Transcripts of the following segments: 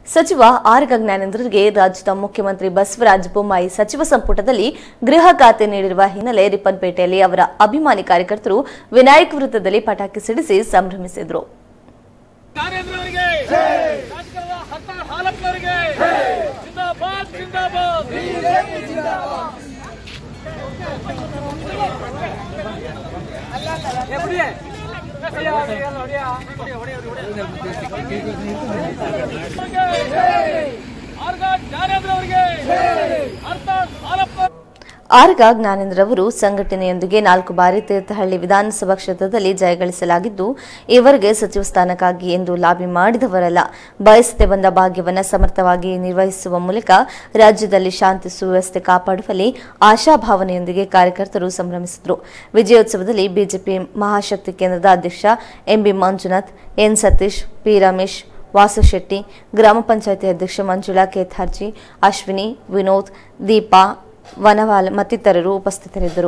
ಸಚಿವ ಆರ್ಗ ಜ್ಞಾನೇಂದ್ರರಿಗೆ ರಾಜ್ಯದ ಮುಖ್ಯಮಂತ್ರಿ ಬಸವರಾಜ ಬೊಮ್ಮಾಯಿ ಸಚಿವ ಸಂಪುಟದಲ್ಲಿ ಗೃಹ ಖಾತೆ ನೀಡಿರುವ ಹಿನ್ನೆಲೆ ರಿಪ್ಪನ್ಪೇಟೆಯಲ್ಲಿ ಅವರ ಅಭಿಮಾನಿ ಕಾರ್ಯಕರ್ತರು ವಿನಾಯಕ್ ವೃತ್ತದಲ್ಲಿ ಪಟಾಕಿ ಸಿಡಿಸಿ ಸಂಭ್ರಮಿಸಿದರು ಕಾರ್ಯೇಂದ್ರವರಿಗೆ ಶಾಸಕರಾದ ಹರ್ತಾಳ್ ಹಾಲಪ್ಪನವರಿಗೆ ಜಿಂದಾಬಾದ್ ಜಿಂದಾಬಾದ್ ಆರ್ಗ ಜ್ಞಾನೇಂದ್ರವರಿಗೆ ಹರ್ತಾಳ್ ಹಾಲಪ್ಪ ಆರ್ಗ ಜ್ಞಾನೇಂದ್ರ ಅವರು ಸಂಘಟನೆಯೊಂದಿಗೆ ನಾಲ್ಕು ಬಾರಿ ತೀರ್ಥಹಳ್ಳಿ ವಿಧಾನಸಭಾ ಕ್ಷೇತ್ರದಲ್ಲಿ ಜಯಗಳಿಸಲಾಗಿದ್ದು ಇವರಿಗೆ ಸಚಿವ ಸ್ಥಾನಕ್ಕಾಗಿ ಎಂದು ಲಾಬಿ ಮಾಡಿದವರಲ್ಲ ಬಯಸದೆ ಬಂದ ಭಾಗ್ಯವನ್ನು ಸಮರ್ಥವಾಗಿ ನಿರ್ವಹಿಸುವ ಮೂಲಕ ರಾಜ್ಯದಲ್ಲಿ ಶಾಂತಿ ಸುವ್ಯವಸ್ಥೆ ಕಾಪಾಡುವಲ್ಲಿ ಆಶಾಭಾವನೆಯೊಂದಿಗೆ ಕಾರ್ಯಕರ್ತರು ಸಂಭ್ರಮಿಸಿದರು ವಿಜಯೋತ್ಸವದಲ್ಲಿ ಬಿಜೆಪಿ ಮಹಾಶಕ್ತಿ ಕೇಂದ್ರದ ಅಧ್ಯಕ್ಷ MB Manjunath N Satish P Ramesh Vasu Shetty ಗ್ರಾಮ ಪಂಚಾಯಿತಿ ಅಧ್ಯಕ್ಷ ಮಂಜುಳಾ ಕೇಥಾರ್ಜಿ ಅಶ್ವಿನಿ ವಿನೋದ್ ದೀಪಾ ವನವಾಲ್ ಮತ್ತಿತರರು ಉಪಸ್ಥಿತರಿದ್ದರು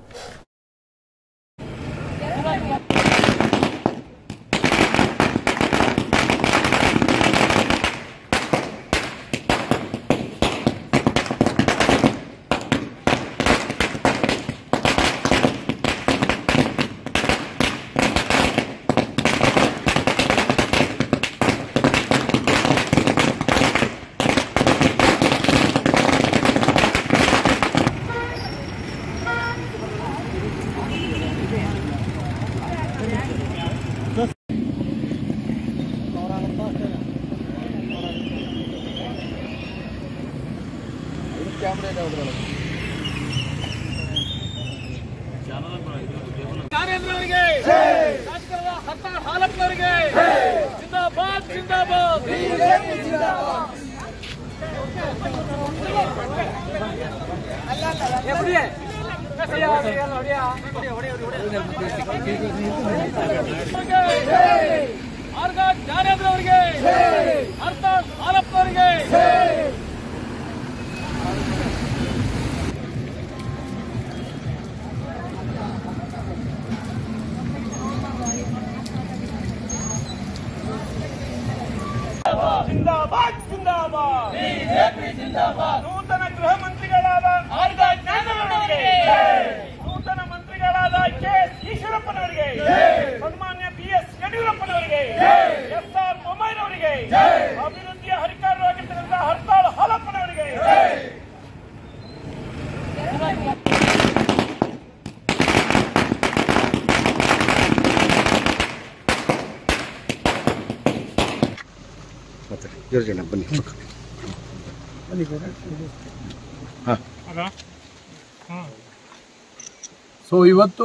ಕಾರ್ಯೇಂದ್ರವರಿಗೆ ಶಾಸಕರಾದ ಹರ್ತಾಳ್ ಹಾಲಪ್ಪನವರಿಗೆ ಜಿಂದಾಬಾದ್ ಜಿಂದಾಬಾದ್ ಆರ್ಗ ಜ್ಞಾನೇಂದ್ರವರಿಗೆ ಹರ್ತಾಳ್ ಹಾಲಪ್ಪನವರಿಗೆ ಜಿಂದಾಬಾದ್ ಜಿಂದಾಬಾದ್ ಜಿಂದಾಬಾದ್ ನೂತನ ಗೃಹ ಮಂತ್ರಿಗಳಾದ ಆರ್ಗ ಜ್ಞಾನವರಿಗೆ ನೂತನ ಮಂತ್ರಿಗಳಾದ ಕೆ ಎಸ್ ಈಶ್ವರಪ್ಪನವರಿಗೆ ಸನ್ಮಾನ್ಯ ಬಿ ಎಸ್ ಯಡಿಯೂರಪ್ಪನವರಿಗೆ ಎಸ್ ಆರ್ ಬೊಮ್ಮಾಯಿನವರಿಗೆ ಅಭಿವೃದ್ಧಿಯ ಹರಿಕಾರರಾಗಿರ್ತಕ್ಕಂಥ ಹರ್ತಾಳ್ ಹಾಲಪ್ಪನವರಿಗೆ ಮತ್ತೆ ಇವ್ರ ಜನ ಬನ್ನಿ ಸೊ ಇವತ್ತು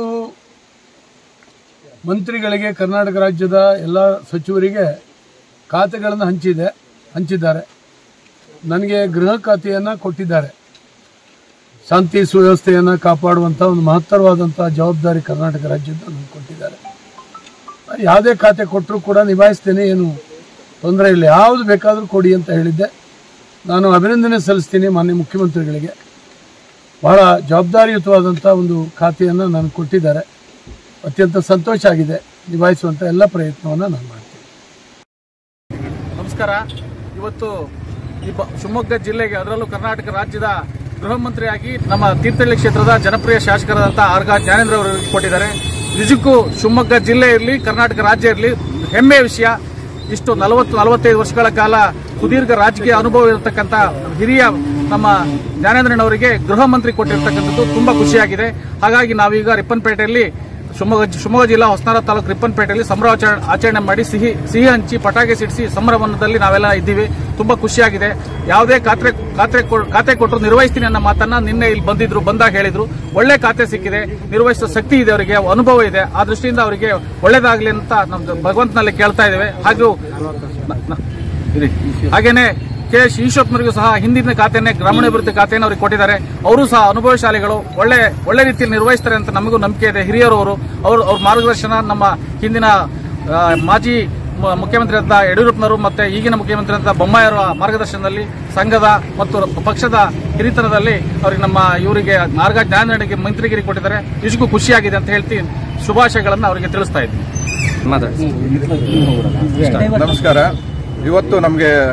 ಮಂತ್ರಿಗಳಿಗೆ ಕರ್ನಾಟಕ ರಾಜ್ಯದ ಎಲ್ಲ ಸಚಿವರಿಗೆ ಖಾತೆಗಳನ್ನು ಹಂಚಿದೆ ಹಂಚಿದ್ದಾರೆ ನನಗೆ ಗೃಹ ಖಾತೆಯನ್ನು ಕೊಟ್ಟಿದ್ದಾರೆ ಶಾಂತಿ ಸುವ್ಯವಸ್ಥೆಯನ್ನು ಕಾಪಾಡುವಂಥ ಒಂದು ಮಹತ್ತರವಾದಂಥ ಜವಾಬ್ದಾರಿ ಕರ್ನಾಟಕ ರಾಜ್ಯದ ನನಗೆ ಕೊಟ್ಟಿದ್ದಾರೆ ಯಾವುದೇ ಖಾತೆ ಕೊಟ್ಟರೂ ಕೂಡ ನಿಭಾಯಿಸ್ತೇನೆ ಏನು ತೊಂದರೆ ಇಲ್ಲ ಯಾವುದು ಬೇಕಾದರೂ ಕೊಡಿ ಅಂತ ಹೇಳಿದ್ದೆ ನಾನು ಅಭಿನಂದನೆ ಸಲ್ಲಿಸ್ತೀನಿ ಮಾನ್ಯ ಮುಖ್ಯಮಂತ್ರಿಗಳಿಗೆ ಬಹಳ ಜವಾಬ್ದಾರಿಯುತವಾದಂಥ ಒಂದು ಖಾತೆಯನ್ನು ನನಗೆ ಕೊಟ್ಟಿದ್ದಾರೆ ಅತ್ಯಂತ ಸಂತೋಷ ಆಗಿದೆ ನಿಭಾಯಿಸುವಂಥ ಎಲ್ಲ ಪ್ರಯತ್ನವನ್ನು ನಾನು ಮಾಡ್ತೀನಿ ನಮಸ್ಕಾರ ಇವತ್ತು ಈ ಬ- ಶಿವಮೊಗ್ಗ ಜಿಲ್ಲೆಗೆ ಅದರಲ್ಲೂ ಕರ್ನಾಟಕ ರಾಜ್ಯದ ಗೃಹ ಮಂತ್ರಿಯಾಗಿ ನಮ್ಮ ತೀರ್ಥಹಳ್ಳಿ ಕ್ಷೇತ್ರದ ಜನಪ್ರಿಯ ಶಾಸಕರಾದಂಥ ಆರ್ಗ ಜ್ಞಾನೇಂದ್ರ ಅವರಿಗೆ ಕೊಟ್ಟಿದ್ದಾರೆ ನಿಜಕ್ಕೂ ಶಿವಮೊಗ್ಗ ಜಿಲ್ಲೆ ಇರಲಿ ಕರ್ನಾಟಕ ರಾಜ್ಯ ಇರಲಿ ಹೆಮ್ಮೆಯ ವಿಷಯ ಇಷ್ಟು ನಲವತ್ತು ನಲವತ್ತೈದು ವರ್ಷಗಳ ಕಾಲ ಸುದೀರ್ಘ ರಾಜಕೀಯ ಅನುಭವ ಇರತಕ್ಕಂಥ ಹಿರಿಯ ನಮ್ಮ ಜ್ಞಾನೇಂದ್ರನವರಿಗೆ ಗೃಹ ಮಂತ್ರಿ ಕೊಟ್ಟಿರ್ತಕ್ಕಂಥದ್ದು ತುಂಬಾ ಖುಷಿಯಾಗಿದೆ ಹಾಗಾಗಿ ನಾವೀಗ ರಿಪ್ಪನ್ಪೇಟೆಯಲ್ಲಿ ಶಿವಮೊಗ್ಗ ಶಿವಮೊಗ್ಗ ಜಿಲ್ಲಾ ಹೊಸನಗರ ತಾಲೂಕು ರಿಪ್ಪನ್ಪೇಟೆಯಲ್ಲಿ ಸಂಭ್ರಮಾಚರಣೆ ಆಚರಣೆ ಮಾಡಿ ಸಿಹಿ ಸಿಹಿ ಹಂಚಿ ಪಟಾಕಿ ಸಿಡಿಸಿ ಸಂಭ್ರಮದಲ್ಲಿ ನಾವೆಲ್ಲ ಇದ್ದೀವಿ ತುಂಬಾ ಖುಷಿಯಾಗಿದೆ ಯಾವುದೇ ಖಾತೆ ಖಾತೆ ಕೊ- ಖಾತೆ ಕೊಟ್ಟರು ನಿರ್ವಹಿಸ್ತೀನಿ ಅನ್ನೋ ಮಾತನ್ನ ನಿನ್ನೆ ಇಲ್ಲಿ ಬಂದಿದ್ರು ಬಂದಾಗ ಹೇಳಿದ್ರು ಒಳ್ಳೆ ಖಾತೆ ಸಿಕ್ಕಿದೆ ನಿರ್ವಹಿಸುವ ಶಕ್ತಿ ಇದೆ ಅವರಿಗೆ ಅನುಭವ ಇದೆ ಆ ದೃಷ್ಟಿಯಿಂದ ಅವರಿಗೆ ಒಳ್ಳೇದಾಗ್ಲಿ ಅಂತ ನಮ್ದು ಭಗವಂತನಲ್ಲಿ ಕೇಳ್ತಾ ಇದ್ದೇವೆ ಹಾಗೂ ನ- ನ- ಇರಿ. ಹಾಗೇನೆ ಕೆ ಎಸ್ ಈಶ್ವರಪ್ಪನವರಿಗೂ ಸಹ ಹಿಂದಿನ ಖಾತೆನೇ ಗ್ರಾಮೀಣಾಭಿವೃದ್ಧಿ ಖಾತೆಯನ್ನು ಅವರಿಗೆ ಕೊಟ್ಟಿದ್ದಾರೆ ಅವರು ಸಹ ಅನುಭವಶಾಲಿಗಳು ಒಳ್ಳೆ ಒಳ್ಳೆ ರೀತಿಯಲ್ಲಿ ನಿರ್ವಹಿಸ್ತಾರೆ ಅಂತ ನಮಗೂ ನಂಬಿಕೆ ಇದೆ ಹಿರಿಯರವರು ಅವರು ಅವ್ರ ಮಾರ್ಗದರ್ಶನ ನಮ್ಮ ಹಿಂದಿನ ಆ, ಮಾಜಿ ಮ- ಮುಖ್ಯಮಂತ್ರಿ ಅಂತ ಯಡಿಯೂರಪ್ಪನವರು ಮತ್ತೆ ಈಗಿನ ಮುಖ್ಯಮಂತ್ರಿ ಅಂತ ಬೊಮ್ಮಾಯಿಯವರ ಮಾರ್ಗದರ್ಶನದಲ್ಲಿ ಸಂಘದ ಮತ್ತು ಪಕ್ಷದ ಹಿರಿತನದಲ್ಲಿ ಅವರಿಗೆ ನಮ್ಮ ಇವರಿಗೆ ಮಾರ್ಗ ಜ್ಞಾನಕ್ಕೆ ಮಂತ್ರಿಗಿರಿ ಕೊಟ್ಟಿದ್ದಾರೆ ನಿಜಕ್ಕೂ ಖುಷಿಯಾಗಿದೆ ಅಂತ ಹೇಳ್ತೀನಿ ಶುಭಾಶಯಗಳನ್ನು ಅವರಿಗೆ ತಿಳಿಸ್ತಾ ಇದ್ದೀನಿ ನಮಸ್ಕಾರ ಇವತ್ತು ನಮಗೆ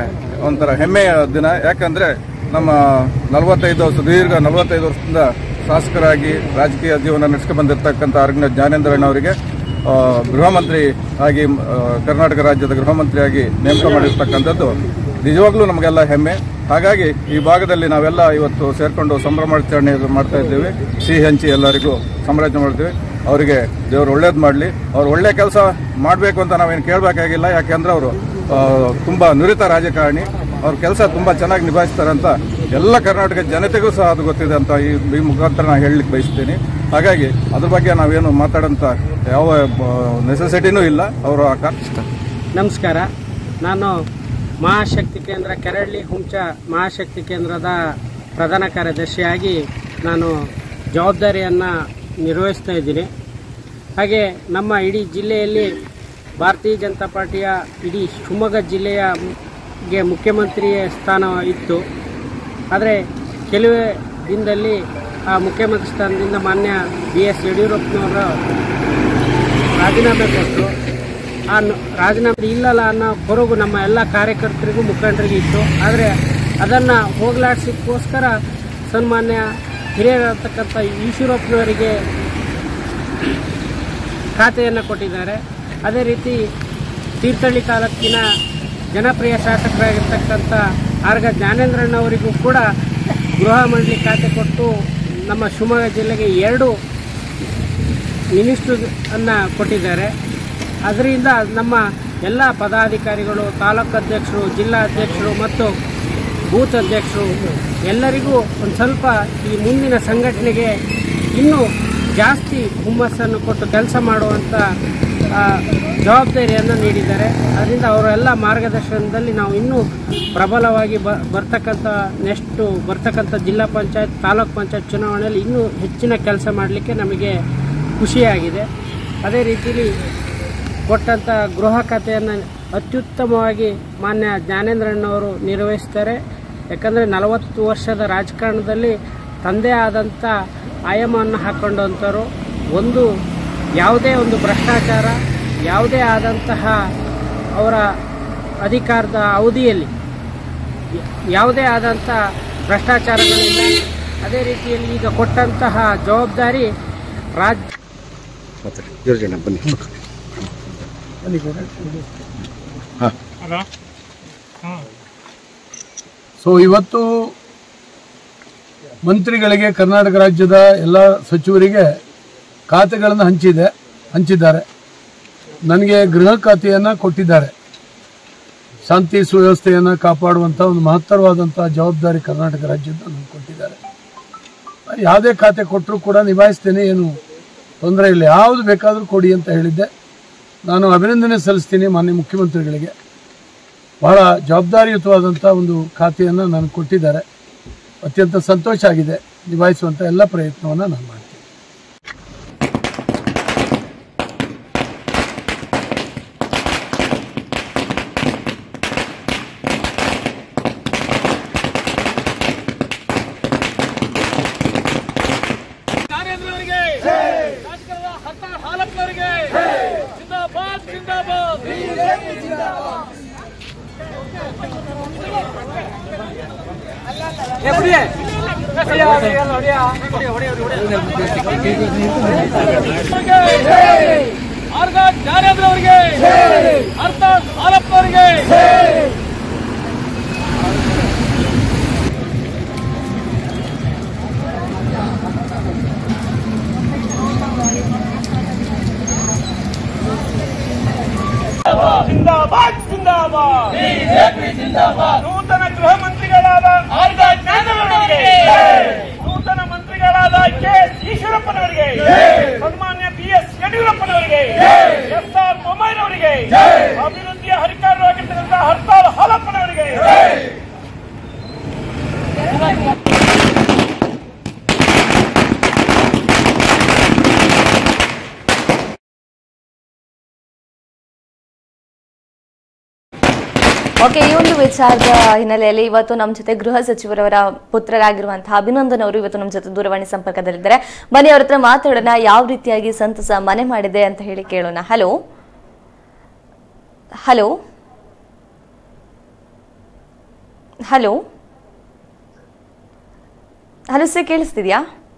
ಒಂಥರ ಹೆಮ್ಮೆಯ ದಿನ ಯಾಕಂದ್ರೆ ನಮ್ಮ ನಲವತ್ತೈದು ಸುದೀರ್ಘ ನಲವತ್ತೈದು ವರ್ಷದಿಂದ ಶಾಸಕರಾಗಿ ರಾಜಕೀಯ ಜೀವನ ನಡೆಸ್ಕೊಂಡು ಬಂದಿರತಕ್ಕಂಥ ಅರಣ್ಯ ಜ್ಞಾನೇಂದ್ರಣ್ಣವರಿಗೆ ಆ, ಗೃಹ ಮಂತ್ರಿ ಆಗಿ ಆ, ಕರ್ನಾಟಕ ರಾಜ್ಯದ ಗೃಹ ಮಂತ್ರಿಯಾಗಿ ನೇಮಕ ಮಾಡಿರ್ತಕ್ಕಂಥದ್ದು ನಿಜವಾಗ್ಲೂ ನಮಗೆಲ್ಲ ಹೆಮ್ಮೆ ಹಾಗಾಗಿ ಈ ಭಾಗದಲ್ಲಿ ನಾವೆಲ್ಲ ಇವತ್ತು ಸೇರ್ಕೊಂಡು ಸಂಭ್ರಮಾಚರಣೆ ಮಾಡ್ತಾ ಇದ್ದೇವೆ ಸಿಹಿ ಹಂಚಿ ಎಲ್ಲರಿಗೂ ಸಾಮ್ರಾಜ್ಯ ಮಾಡ್ತೀವಿ ಅವರಿಗೆ ದೇವರು ಒಳ್ಳೇದು ಮಾಡಲಿ ಅವ್ರು ಒಳ್ಳೆ ಕೆಲಸ ಮಾಡಬೇಕು ಅಂತ ನಾವೇನು ಕೇಳಬೇಕಾಗಿಲ್ಲ ಯಾಕೆಂದ್ರೆ ಅವರು ತುಂಬ ನುರಿತ ರಾಜಕಾರಣಿ ಅವ್ರ ಕೆಲಸ ತುಂಬ ಚೆನ್ನಾಗಿ ನಿಭಾಯಿಸ್ತಾರೆ ಅಂತ ಎಲ್ಲ ಕರ್ನಾಟಕ ಜನತೆಗೂ ಸಹ ಅದು ಗೊತ್ತಿದೆ ಅಂತ ಈ ಈ ಮುಖಾಂತರ ನಾನು ಹೇಳಲಿಕ್ಕೆ ಬಯಸ್ತೀನಿ ಹಾಗಾಗಿ ಅದ್ರ ಬಗ್ಗೆ ನಾವೇನು ಮಾತಾಡೋಂಥ ಯಾವ ನೆಸೆಸಿಟಿನೂ ಇಲ್ಲ ಅವರು ಆ ಕಾ- ನಮಸ್ಕಾರ ನಾನು ಮಹಾಶಕ್ತಿ ಕೇಂದ್ರ ಕೆರಳ್ಳಿ ಹುಂಚ ಮಹಾಶಕ್ತಿ ಕೇಂದ್ರದ ಪ್ರಧಾನ ಕಾರ್ಯದರ್ಶಿಯಾಗಿ ನಾನು ಜವಾಬ್ದಾರಿಯನ್ನು ನಿರ್ವಹಿಸ್ತಾ ಇದ್ದೀನಿ ಹಾಗೆ ನಮ್ಮ ಇಡೀ ಜಿಲ್ಲೆಯಲ್ಲಿ ಭಾರತೀಯ ಜನತಾ ಪಾರ್ಟಿಯ ಇಡೀ ಶಿವಮೊಗ್ಗ ಜಿಲ್ಲೆಯ ಗೆ ಮುಖ್ಯಮಂತ್ರಿ ಸ್ಥಾನ ಇತ್ತು ಆದರೆ ಕೆಲವೇ ದಿನದಲ್ಲಿ ಆ ಮುಖ್ಯಮಂತ್ರಿ ಸ್ಥಾನದಿಂದ ಮಾನ್ಯ ಬಿ ಎಸ್ ಯಡಿಯೂರಪ್ಪನವರು ರಾಜೀನಾಮೆ ಕೊಟ್ಟರು ಆ ನ- ರಾಜೀನಾಮೆ ಇಲ್ಲಲ್ಲ ಅನ್ನೋ ಕೊರಗು ನಮ್ಮ ಎಲ್ಲ ಕಾರ್ಯಕರ್ತರಿಗೂ ಮುಖಂಡರಿಗೂ ಇತ್ತು ಆದರೆ ಅದನ್ನು ಹೋಗಲಾಡಿಸೋಕ್ಕೋಸ್ಕರ ಸನ್ಮಾನ್ಯ ಹಿರಿಯರಾಗಿರ್ತಕ್ಕಂಥ ಈಶ್ವರಪ್ಪನವರಿಗೆ ಖಾತೆಯನ್ನು ಕೊಟ್ಟಿದ್ದಾರೆ ಅದೇ ರೀತಿ ತೀರ್ಥಹಳ್ಳಿ ತಾಲೂಕಿನ ಜನಪ್ರಿಯ ಶಾಸಕರಾಗಿರ್ತಕ್ಕಂಥ ಆರ್ಗ ಜ್ಞಾನೇಂದ್ರಣ್ಣವರಿಗೂ ಕೂಡ ಗೃಹ ಮಂಡಳಿ ಖಾತೆ ಕೊಟ್ಟು ನಮ್ಮ ಶಿವಮೊಗ್ಗ ಜಿಲ್ಲೆಗೆ ಎರಡು ಮಿನಿಸ್ಟ್ರು ಅನ್ನ ಕೊಟ್ಟಿದ್ದಾರೆ ಅದರಿಂದ ನಮ್ಮ ಎಲ್ಲ ಪದಾಧಿಕಾರಿಗಳು ತಾಲೂಕು ಅಧ್ಯಕ್ಷರು ಜಿಲ್ಲಾ ಅಧ್ಯಕ್ಷರು ಮತ್ತು ಬೂತ್ ಅಧ್ಯಕ್ಷರು ಎಲ್ಲರಿಗೂ ಒಂದು ಸ್ವಲ್ಪ ಈ ಮುಂದಿನ ಸಂಘಟನೆಗೆ ಇನ್ನೂ ಜಾಸ್ತಿ ಹುಮ್ಮಸ್ಸನ್ನು ಕೊಟ್ಟು ಕೆಲಸ ಮಾಡುವಂಥ ಆ, ಜವಾಬ್ದಾರಿಯನ್ನು ನೀಡಿದ್ದಾರೆ ಅದರಿಂದ ಅವರೆಲ್ಲ ಮಾರ್ಗದರ್ಶನದಲ್ಲಿ ನಾವು ಇನ್ನೂ ಪ್ರಬಲವಾಗಿ ಬ ಬರ್ತಕ್ಕಂಥ ನೆಕ್ಸ್ಟು ಬರ್ತಕ್ಕಂಥ ಜಿಲ್ಲಾ ಪಂಚಾಯತ್ ತಾಲೂಕ್ ಪಂಚಾಯತ್ ಚುನಾವಣೆಯಲ್ಲಿ ಇನ್ನೂ ಹೆಚ್ಚಿನ ಕೆಲಸ ಮಾಡಲಿಕ್ಕೆ ನಮಗೆ ಖುಷಿಯಾಗಿದೆ ಅದೇ ರೀತಿಯಲ್ಲಿ ಕೊಟ್ಟಂಥ ಗೃಹ ಖಾತೆಯನ್ನು ಅತ್ಯುತ್ತಮವಾಗಿ ಮಾನ್ಯ ಜ್ಞಾನೇಂದ್ರಣ್ಣವರು ನಿರ್ವಹಿಸ್ತಾರೆ ಯಾಕಂದರೆ ನಲವತ್ತು ವರ್ಷದ ರಾಜಕಾರಣದಲ್ಲಿ ತಂದೆ ಆದಂಥ ಆಯಾಮವನ್ನು ಹಾಕೊಂಡಂಥವ್ರು ಒಂದು ಯಾವುದೇ ಒಂದು ಭ್ರಷ್ಟಾಚಾರ ಯಾವುದೇ ಆದಂತಹ ಅವರ ಅಧಿಕಾರದ ಅವಧಿಯಲ್ಲಿ ಯಾವುದೇ ಆದಂಥ ಭ್ರಷ್ಟಾಚಾರಗಳಿಲ್ಲ ಅದೇ ರೀತಿಯಲ್ಲಿ ಈಗ ಕೊಟ್ಟಂತಹ ಜವಾಬ್ದಾರಿ ರಾಜ್ಯ ಸೊ ಇವತ್ತು ಮಂತ್ರಿಗಳಿಗೆ ಕರ್ನಾಟಕ ರಾಜ್ಯದ ಎಲ್ಲ ಸಚಿವರಿಗೆ ಖಾತೆಗಳನ್ನು ಹಂಚಿದೆ ಹಂಚಿದ್ದಾರೆ ನನಗೆ ಗೃಹ ಖಾತೆಯನ್ನು ಕೊಟ್ಟಿದ್ದಾರೆ ಶಾಂತಿ ಸುವ್ಯವಸ್ಥೆಯನ್ನು ಕಾಪಾಡುವಂಥ ಒಂದು ಮಹತ್ತರವಾದಂಥ ಜವಾಬ್ದಾರಿ ಕರ್ನಾಟಕ ರಾಜ್ಯದ ನನಗೆ ಕೊಟ್ಟಿದ್ದಾರೆ ನಾನು ಯಾವುದೇ ಖಾತೆ ಕೊಟ್ಟರೂ ಕೂಡ ನಿಭಾಯಿಸ್ತೇನೆ ಏನು ತೊಂದರೆ ಇಲ್ಲ ಯಾವುದು ಬೇಕಾದರೂ ಕೊಡಿ ಅಂತ ಹೇಳಿದ್ದೆ ನಾನು ಅಭಿನಂದನೆ ಸಲ್ಲಿಸ್ತೀನಿ ಮಾನ್ಯ ಮುಖ್ಯಮಂತ್ರಿಗಳಿಗೆ ಬಹಳ ಜವಾಬ್ದಾರಿಯುತವಾದಂಥ ಒಂದು ಖಾತೆಯನ್ನು ನನಗೆ ಕೊಟ್ಟಿದ್ದಾರೆ ಅತ್ಯಂತ ಸಂತೋಷ ಆಗಿದೆ ನಿಭಾಯಿಸುವಂಥ ಎಲ್ಲ ಪ್ರಯತ್ನವನ್ನು ನಾನು ಮಾಡ್ತೀನಿ ಜ್ಞಾನೇಂದ್ರವರಿಗೆ ಶಾಸಕರಾದ ಹರ್ತಾಳ್ ಹಾಲಪ್ಪನವರಿಗೆ ಜಿಂದಾಬಾದ್ ಜಿಂದಾಬಾದ್ ಆರ್ಗ ಜ್ಞಾನೇಂದ್ರ ಅವರಿಗೆ ಹರ್ತಾಳ್ ಹಾಲಪ್ಪನವರಿಗೆ ಜಿಂದಾಬಾದ್ ಜಿಂದಾಬಾದ್ ನೂತನ ಗೃಹ ಮಂತ್ರಿಗಳಾದ ಆರ್ಗ ಜ್ಞಾನವರಿಗೆ ನೂತನ ಮಂತ್ರಿಗಳಾದ ಕೆ ಎಸ್ ಈಶ್ವರಪ್ಪನವರಿಗೆ ಸನ್ಮಾನ್ಯ ಬಿ ಎಸ್ ಯಡಿಯೂರಪ್ಪನವರಿಗೆ ಎಸ್ ಆರ್ ಬೊಮ್ಮಾಯಿರವರಿಗೆ ಅಭಿವೃದ್ಧಿಯ ಹರಿಕಾರರಾಗಿರ್ತಕ್ಕಂಥ ಹರ್ತಾಳ್ ಹಾಲಪ್ಪನವರಿಗೆ ಓಕೆ ಈ ಒಂದು ವಿಚಾರದ ಹಿನ್ನೆಲೆಯಲ್ಲಿ ಇವತ್ತು ನಮ್ಮ ಜೊತೆ ಗೃಹ ಸಚಿವರವರ ಪುತ್ರರಾಗಿರುವಂತಹ ಅಭಿನಂದನ್ ಅವರು ಇವತ್ತು ನಮ್ಮ ಜೊತೆ ದೂರವಾಣಿ ಸಂಪರ್ಕದಲ್ಲಿದ್ದಾರೆ ಬನ್ನಿ ಅವ್ರ ಹತ್ರ ಮಾತಾಡೋಣ ಯಾವ ರೀತಿಯಾಗಿ ಸಂತಸ ಮನೆ ಮಾಡಿದೆ ಅಂತ ಹೇಳಿ ಕೇಳೋಣ hello hello hello hello sir ಕೇಳಿಸ್ತಿದ್ಯಾ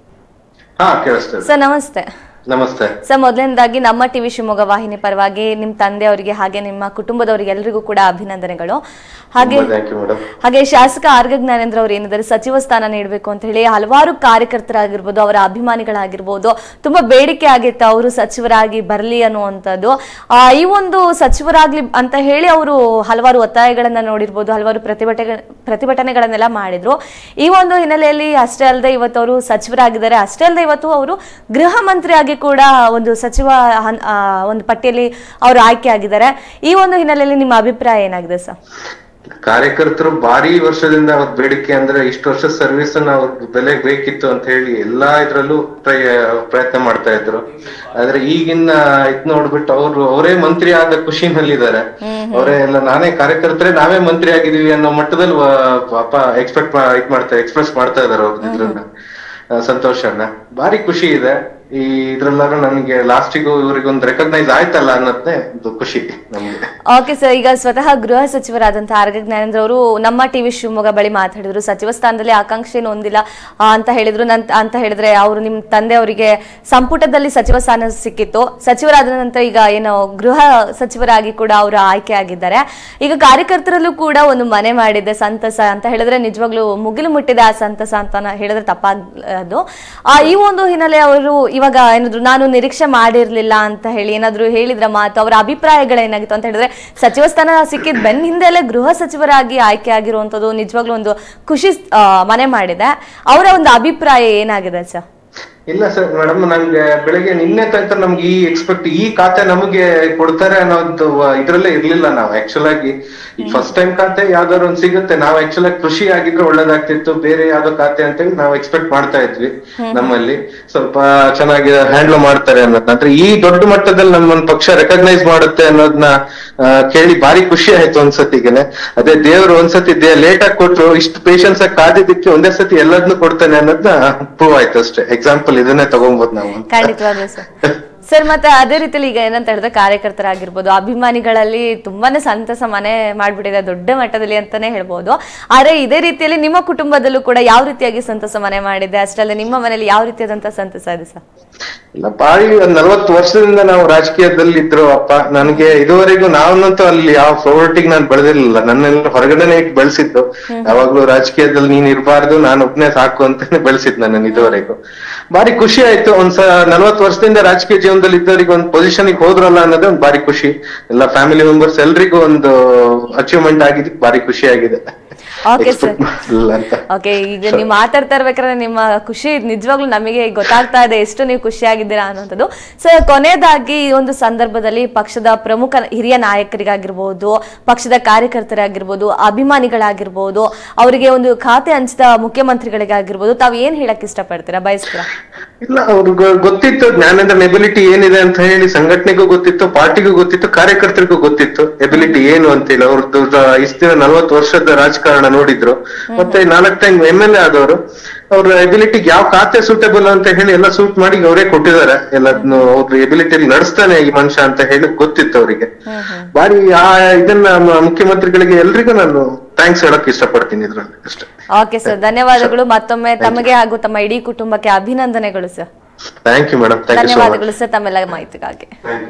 ಹಾ ಕೇಳಿಸ್ತದೆ ಸರ್ ನಮಸ್ತೆ ನಮಸ್ತೆ ಸರ್ ಮೊದಲನೇದಾಗಿ ನಮ್ಮ ಟಿವಿ ಶಿವಮೊಗ್ಗ ವಾಹಿನಿ ಪರವಾಗಿ ನಿಮ್ಮ ತಂದೆಯವರಿಗೆ ಹಾಗೆ ನಿಮ್ಮ ಕುಟುಂಬದವರಿಗೆ ಎಲ್ರಿಗೂ ಕೂಡ ಅಭಿನಂದನೆಗಳು ಹಾಗೆ ಥ್ಯಾಂಕ್ ಯು ಮೇಡಮ್ ಹಾಗೆ ಶಾಸಕ ಆರ್ಗ ಜ್ಞಾನೇಂದ್ರ ಅವರು ಏನಿದ್ದಾರೆ ಸಚಿವ ಸ್ಥಾನ ನೀಡಬೇಕು ಅಂತ ಹೇಳಿ ಹಲವಾರು ಕಾರ್ಯಕರ್ತರಾಗಿರ್ಬೋದು ಅವರ ಅಭಿಮಾನಿಗಳಾಗಿರ್ಬೋದು ತುಂಬಾ ಬೇಡಿಕೆ ಆಗಿತ್ತು ಅವರು ಸಚಿವರಾಗಿ ಬರಲಿ ಅನ್ನುವಂಥದ್ದು ಆ, ಈ ಒಂದು ಸಚಿವರಾಗ್ಲಿ ಅಂತ ಹೇಳಿ ಅವರು ಹಲವಾರು ಒತ್ತಾಯಗಳನ್ನ ನೋಡಿರ್ಬೋದು ಹಲವಾರು ಪ್ರತಿಭಟನೆ ಪ್ರತಿಭಟನೆಗಳನ್ನೆಲ್ಲ ಮಾಡಿದ್ರು ಈ ಒಂದು ಹಿನ್ನೆಲೆಯಲ್ಲಿ ಅಷ್ಟೇ ಅಲ್ಲದೆ ಇವತ್ತು ಅವರು ಸಚಿವರಾಗಿದ್ದಾರೆ ಅಷ್ಟೇ ಅಲ್ಲದೆ ಇವತ್ತು ಅವರು ಗೃಹ ಮಂತ್ರಿಯಾಗಿ ಕೂಡ ಒಂದು ಸಚಿವ ಹನ್- ಆ, ಒಂದು ಪಟ್ಟಿಯಲ್ಲಿ ಅವರು ಆಯ್ಕೆ ಆಗಿದ್ದಾರೆ ಈ ಒಂದು ಹಿನ್ನೆಲೆಯಲ್ಲಿ ನಿಮ್ಮ ಅಭಿಪ್ರಾಯ ಏನಾಗಿದೆ ಸರ್ ಕಾರ್ಯಕರ್ತರು ಭಾರಿ ವರ್ಷದಿಂದ ಅವ್ರ ಬೇಡಿಕೆ ಅಂದ್ರೆ ಇಷ್ಟು ವರ್ಷ ಸರ್ವಿಸ್ ಅನ್ನ ಅವ್ರಿಗೆ ಬೆಲೆ ಬೇಕಿತ್ತು ಅಂತ ಹೇಳಿ ಎಲ್ಲಾ ಇದ್ರಲ್ಲೂ ಪ್ರಯ- ಪ್ರಯತ್ನ ಮಾಡ್ತಾ ಇದ್ರು ಆದ್ರೆ ಈಗಿನ ಇದ್ ನೋಡ್ಬಿಟ್ಟು ಅವ್ರು ಅವರೇ ಮಂತ್ರಿ ಆದ ಖುಷಿನಲ್ಲಿದ್ದಾರೆ ಅವರೇ ಎಲ್ಲ ನಾನೇ ಕಾರ್ಯಕರ್ತರೇ ನಾವೇ ಮಂತ್ರಿ ಆಗಿದೀವಿ ಅನ್ನೋ ಮಟ್ಟದಲ್ಲಿ ವ- ಪಾಪ ಎಕ್ಸ್ಪೆಕ್ಟ್ ಇದ್ ಮಾಡ್ತಾ ಎಕ್ಸ್ಪ್ರೆಸ್ ಮಾಡ್ತಾ ಇದಾರೆ ಅವ್ರ ಇದ್ರನ್ನ ಆ, ಸಂತೋಷನ ಭಾರಿ ಖುಷಿ ಇದೆ ಈ ಇದ್ರಲ್ಲಾರು ನನಗೆ ಲಾಸ್ಟಿಗೂ ಇವ್ರಿಗೊಂದು ರೆಕಗ್ನೈಸ್ ಆಯ್ತಲ್ಲ ಅನ್ನೋದೇ ಒಂದು ಖುಷಿ ನಮ್ಗೆ ಓಕೆ ಸರ್ ಈಗ ಸ್ವತಃ ಗೃಹ ಸಚಿವರಾದಂತಹ ಆರ್ಗ ಜ್ಞಾನೇಂದ್ರ ಅವರು ನಮ್ಮ ಟಿವಿ ಶಿವಮೊಗ್ಗ ಬಳಿ ಮಾತಾಡಿದ್ರು ಸಚಿವ ಸ್ಥಾನದಲ್ಲಿ ಆಕಾಂಕ್ಷೆ ಏನು ಹೊಂದಿಲ್ಲ ಆ, ಅಂತ ಹೇಳಿದ್ರು ನನ್ ಅಂತ ಹೇಳಿದ್ರೆ ಅವರು ನಿಮ್ಮ ತಂದೆ ಅವರಿಗೆ ಸಂಪುಟದಲ್ಲಿ ಸಚಿವ ಸ್ಥಾನ ಸಿಕ್ಕಿತ್ತು ಸಚಿವರಾದ ನಂತರ ಈಗ ಏನು ಗೃಹ ಸಚಿವರಾಗಿ ಕೂಡ ಅವರು ಆಯ್ಕೆ ಆಗಿದ್ದಾರೆ ಈಗ ಕಾರ್ಯಕರ್ತರಲ್ಲೂ ಕೂಡ ಒಂದು ಮನೆ ಮಾಡಿದೆ ಸಂತಸ ಅಂತ ಹೇಳಿದ್ರೆ ನಿಜವಾಗ್ಲೂ ಮುಗಿಲು ಮುಟ್ಟಿದೆ ಆ ಸಂತಸ ಅಂತ ಹೇಳಿದ್ರೆ ತಪ್ಪಾಗದು ಆ ಈ ಒಂದು ಹಿನ್ನೆಲೆ ಅವರು ಇವಾಗ ಏನಾದ್ರು ನಾನು ನಿರೀಕ್ಷೆ ಮಾಡಿರ್ಲಿಲ್ಲ ಅಂತ ಹೇಳಿ ಏನಾದ್ರು ಹೇಳಿದ್ರ ಮಾತು ಅವರ ಅಭಿಪ್ರಾಯಗಳೇನಾಗಿತ್ತು ಅಂತ ಹೇಳಿದ್ರೆ ಸಚಿವ ಸ್ಥಾನ ಸಿಕ್ಕಿದ್ ಬೆನ್ ಹಿಂದೆಲೆ ಗೃಹ ಸಚಿವರಾಗಿ ಆಯ್ಕೆ ಆಗಿರುವಂತದ್ದು ನಿಜವಾಗ್ಲೂ ಒಂದು ಖುಷಿ ಆ, ಮನೆ ಮಾಡಿದೆ ಅವರ ಒಂದು ಅಭಿಪ್ರಾಯ ಏನಾಗಿದೆ ಸರ್ ಇಲ್ಲ ಸರ್ ಮೇಡಮ್ ನಮ್ಗೆ ಬೆಳಗ್ಗೆ ನಿನ್ನೆ ತನಕ ನಮ್ಗೆ ಈ ಎಕ್ಸ್ಪೆಕ್ಟ್ ಈ ಖಾತೆ ನಮಗೆ ಕೊಡ್ತಾರೆ ಅನ್ನೋದು ಇದ್ರಲ್ಲೇ ಇರ್ಲಿಲ್ಲ ನಾವು ಆಕ್ಚುಲ್ ಆಗಿ ಈ ಫಸ್ಟ್ ಟೈಮ್ ಖಾತೆ ಯಾವ್ದಾದ್ರು ಒಂದ್ ಸಿಗುತ್ತೆ ನಾವು ಆಕ್ಚುಲ್ ಆಗಿ ಖುಷಿ ಆಗಿದ್ರೆ ಒಳ್ಳೇದಾಗ್ತಿತ್ತು ಬೇರೆ ಯಾವ್ದೋ ಖಾತೆ ಅಂತೇಳಿ ನಾವು ಎಕ್ಸ್ಪೆಕ್ಟ್ ಮಾಡ್ತಾ ಇದ್ವಿ ನಮ್ಮಲ್ಲಿ ಸ್ವಲ್ಪ ಚೆನ್ನಾಗಿ ಹ್ಯಾಂಡಲ್ ಮಾಡ್ತಾರೆ ಅನ್ನೋದನ್ನ ಅಂದ್ರೆ ಈ ದೊಡ್ಡ ಮಟ್ಟದಲ್ಲಿ ನಮ್ಮನ್ನ ಪಕ್ಷ ರೆಕಗ್ನೈಸ್ ಮಾಡುತ್ತೆ ಅನ್ನೋದನ್ನ ಆ, ಕೇಳಿ ಭಾರಿ ಖುಷಿ ಆಯ್ತು ಒಂದ್ಸತಿಗೆನೆ ಅದೇ ದೇವ್ರು ಒಂದ್ಸತಿ ಲೇಟ್ ಆಗಿ ಕೊಟ್ರು ಇಷ್ಟು ಪೇಷನ್ಸ್ ಆಗಿ ಕಾದಿದ್ದಕ್ಕೆ ಒಂದೇ ಸತಿ ಎಲ್ಲದನ್ನು ಕೊಡ್ತಾನೆ ಅನ್ನೋದನ್ನ ಪ್ರೂವ್ ಆಯ್ತು ಅಷ್ಟೇ ಎಕ್ಸಾಂಪಲ್ ಇದನ್ನೇ ತಗೊಂಬೋದು ನಾವು ಖಂಡಿತವಾಗ್ಲೂ ಸರ್ ಸರ್ ಮತ್ತೆ ಅದೇ ರೀತಿಯಲ್ಲಿ ಈಗ ಏನಂತ ಹೇಳಿದ್ರೆ ಕಾರ್ಯಕರ್ತರಾಗಿರ್ಬೋದು ಅಭಿಮಾನಿಗಳಲ್ಲಿ ತುಂಬಾನೇ ಸಂತಸ ಮನೆ ಮಾಡ್ಬಿಟ್ಟಿದೆ ದೊಡ್ಡ ಮಟ್ಟದಲ್ಲಿ ಅಂತಾನೆ ಹೇಳ್ಬೋದು ಆದ್ರೆ ಇದೇ ರೀತಿಯಲ್ಲಿ ನಿಮ್ಮ ಕುಟುಂಬದಲ್ಲೂ ಕೂಡ ಯಾವ ರೀತಿಯಾಗಿ ಸಂತಸ ಮನೆ ಮಾಡಿದೆ ಅಷ್ಟಲ್ಲದೆ ನಿಮ್ಮ ಮನೆಯಲ್ಲಿ ಯಾವ ರೀತಿಯಾದಂತಹ ಸಂತಸ ಇದೆ ಸರ್ ಇಲ್ಲ ಬಾಳಿ ಒಂದ್ ನಲ್ವತ್ತು ವರ್ಷದಿಂದ ನಾವು ರಾಜಕೀಯದಲ್ಲಿ ಇದ್ರು ಅಪ್ಪ ನನಗೆ ಇದುವರೆಗೂ ನಾವಂತೂ ಅಲ್ಲಿ ಯಾವ ಪ್ರವರ್ಟಿಗೆ ನಾನು ಬೆಳೆದಿರ್ಲಿಲ್ಲ ನನ್ನೆಲ್ಲ ಹೊರಗಡೆನೆ ಇಟ್ಟು ಬೆಳೆಸಿದ್ದು ಯಾವಾಗ್ಲೂ ರಾಜಕೀಯದಲ್ಲಿ ನೀನ್ ಇರಬಾರ್ದು ನಾನು ಒಬ್ನೇ ಸಾಕು ಅಂತಾನೆ ಬೆಳೆಸಿದ್ ನನ್ನ ಇದುವರೆಗೂ ಬಾರಿ ಖುಷಿ ಆಯ್ತು ಒಂದ್ ಸ ನಲ್ವತ್ತು ವರ್ಷದಿಂದ ರಾಜಕೀಯ ಜೀವನದಲ್ಲಿ ಇದ್ದವರಿಗೆ ಒಂದು ಪೊಸಿಷನ್ ಹೋದ್ರಲ್ಲ ಅನ್ನೋದೇ ಒಂದು ಬಾರಿ ಖುಷಿ ಎಲ್ಲ ಫ್ಯಾಮಿಲಿ ಮೆಂಬರ್ಸ್ ಎಲ್ರಿಗೂ ಒಂದು ಅಚೀವ್ಮೆಂಟ್ ಆಗಿದ್ದಕ್ಕೆ ಬಾರಿ ಖುಷಿ ಆಗಿದೆ ಓಕೆ ಸರ್ Expect ಮಾಡ್ಲಿಲ್ಲ ಅಂತ ಓಕೆ ಈಗ ನೀವು ಮಾತಾಡ್ತಾ ಇರ್ಬೇಕಾದ್ರೆ ನಿಮ್ಮ ಖುಷಿ ನಿಜವಾಗ್ಲೂ ನಮಗೆ ಗೊತ್ತಾಗ್ತಾ ಇದೆ ಎಷ್ಟು ನೀವು ಖುಷಿಯಾಗಿದ್ದೀರಾ ಅನ್ನೋಂಥದ್ದು ಸೊ ಕೊನೆಯದಾಗಿ ಈ ಒಂದು ಸಂದರ್ಭದಲ್ಲಿ ಪಕ್ಷದ ಪ್ರಮುಖ ಹಿರಿಯ ನಾಯಕರಿಗಾಗಿರ್ಬೋದು ಪಕ್ಷದ ಕಾರ್ಯಕರ್ತರಾಗಿರ್ಬೋದು ಅಭಿಮಾನಿಗಳಾಗಿರ್ಬೋದು ಅವರಿಗೆ ಒಂದು ಖಾತೆ ಹಂಚಿದ ಮುಖ್ಯಮಂತ್ರಿಗಳಿಗಾಗಿರ್ಬೋದು ತಾವು ಏನ್ ಹೇಳಕ್ ಇಷ್ಟಪಡ್ತೀರಾ ಬಯಸ್ತೀರಾ ಇಲ್ಲ ಅವ್ರಿಗೆ ಗೊತ್ತಿತ್ತು ಜ್ಞಾನದ ಎಬಿಲಿಟಿ ಏನಿದೆ ಅಂತ ಹೇಳಿ ಸಂಘಟನೆಗೂ ಗೊತ್ತಿತ್ತು ಪಾರ್ಟಿಗೂ ಗೊತ್ತಿತ್ತು ಕಾರ್ಯಕರ್ತರಿಗೂ ಗೊತ್ತಿತ್ತು ಎಬಿಲಿಟಿ ಏನು ಅಂತೇಳಿ ಅವ್ರದ್ದು ಇಷ್ಟು ದಿನ ನಲ್ವತ್ತು ವರ್ಷದ ರಾಜಕಾರಣ ನೋಡಿದ್ರು ಮತ್ತೆ ನಾಲ್ಕು ಟೈಮ್ ಎಂ ಎಲ್ ಎ ಆದವರು ಅವ್ರ ಎಬಿಲಿಟಿಗೆ ಯಾವ ಖಾತೆ ಸೂಟೇಬಲ್ ಅಂತ ಹೇಳಿ ಎಲ್ಲ ಸೂಟ್ ಮಾಡಿ ಅವರೇ ಕೊಟ್ಟಿದ್ದಾರೆ ಎಲ್ಲದನ್ನು ಅವ್ರ ಎಬಿಲಿಟಿಯಲ್ಲಿ ನಡೆಸ್ತಾನೆ ಈ ಮನುಷ್ಯ ಅಂತ ಹೇಳಿ ಗೊತ್ತಿತ್ತು ಅವರಿಗೆ ಬಾರಿ ಆ ಇದನ್ನ ಮ- ಮುಖ್ಯಮಂತ್ರಿಗಳಿಗೆ ಎಲ್ರಿಗೂ ನಾನು ಥ್ಯಾಂಕ್ಸ್ ಹೇಳಕ್ ಇಷ್ಟಪಡ್ತೀನಿ ಇದ್ರಲ್ಲಿ ಅಷ್ಟೇ ಓಕೆ ಸರ್ ಧನ್ಯವಾದಗಳು ಮತ್ತೊಮ್ಮೆ ತಮಗೆ ಹಾಗೂ ತಮ್ಮ ಇಡೀ ಕುಟುಂಬಕ್ಕೆ ಅಭಿನಂದನೆಗಳು sir thank you madam thank you so much ಧನ್ಯವಾದಗಳು ಸರ್ ತಮ್ಮೆಲ್ಲ ಮಾಹಿತಿಗಾಗಿ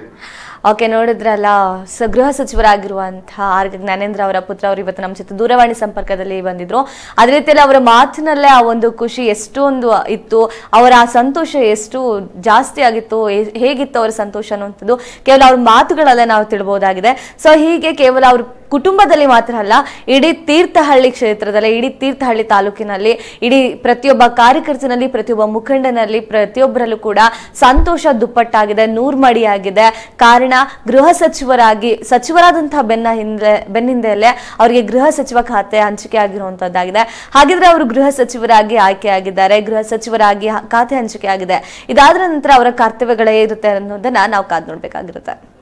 ಓಕೆ ನೋಡಿದ್ರಲ್ಲ ಸ ಗೃಹ ಸಚಿವರಾಗಿರುವಂತಹ ಆರ್ ಕೆ ಜ್ಞಾನೇಂದ್ರ ಅವರ ಪುತ್ರ ಅವರು ಇವತ್ತು ನಮ್ಮ ಜೊತೆ ದೂರವಾಣಿ ಸಂಪರ್ಕದಲ್ಲಿ ಬಂದಿದ್ರು ಅದೇ ರೀತಿಯಲ್ಲಿ ಅವರ ಮಾತಿನಲ್ಲೇ ಆ ಒಂದು ಖುಷಿ ಎಷ್ಟೊಂದು ಇತ್ತು ಅವರ ಆ ಸಂತೋಷ ಎಷ್ಟು ಜಾಸ್ತಿ ಆಗಿತ್ತು ಹೇ- ಹೇಗಿತ್ತು ಅವರ ಸಂತೋಷ ಅನ್ನುವಂಥದ್ದು ಕೇವಲ ಅವ್ರ ಮಾತುಗಳಲ್ಲೇ ನಾವು ತಿಳ್ಬಹುದಾಗಿದೆ ಸೊ ಹೀಗೆ ಕೇವಲ ಅವ್ರ ಕುಟುಂಬದಲ್ಲಿ ಮಾತ್ರ ಅಲ್ಲ ಇಡೀ ತೀರ್ಥಹಳ್ಳಿ ಕ್ಷೇತ್ರದಲ್ಲಿ ಇಡೀ ತೀರ್ಥಹಳ್ಳಿ ತಾಲೂಕಿನಲ್ಲಿ ಇಡೀ ಪ್ರತಿಯೊಬ್ಬ ಕಾರ್ಯಕರ್ತನಲ್ಲಿ ಪ್ರತಿಯೊಬ್ಬ ಮುಖಂಡನಲ್ಲಿ ಪ್ರತಿಯೊಬ್ಬರಲ್ಲೂ ಕೂಡ ಸಂತೋಷ ದುಪ್ಪಟ್ಟಾಗಿದೆ ನೂರ್ಮಡಿಯಾಗಿದೆ ಕಾರಣ ಗೃಹ ಸಚಿವರಾಗಿ ಸಚಿವರಾದಂತಹ ಬೆನ್ನ ಹಿಂದೆ ಬೆನ್ನಿಂದೆಯಲ್ಲೇ ಅವರಿಗೆ ಗೃಹ ಸಚಿವ ಖಾತೆ ಹಂಚಿಕೆ ಆಗಿರುವಂತದ್ದಾಗಿದೆ ಹಾಗಿದ್ರೆ ಅವರು ಗೃಹ ಸಚಿವರಾಗಿ ಆಯ್ಕೆಯಾಗಿದ್ದಾರೆ ಗೃಹ ಸಚಿವರಾಗಿ ಹ- ಖಾತೆ ಹಂಚಿಕೆ ಆಗಿದೆ ಇದಾದ ನಂತರ ಅವರ ಕರ್ತವ್ಯಗಳೇ ಇರುತ್ತೆ ಅನ್ನೋದನ್ನ ನಾವು ಕಾದ್ ನೋಡ್ಬೇಕಾಗಿರುತ್ತೆ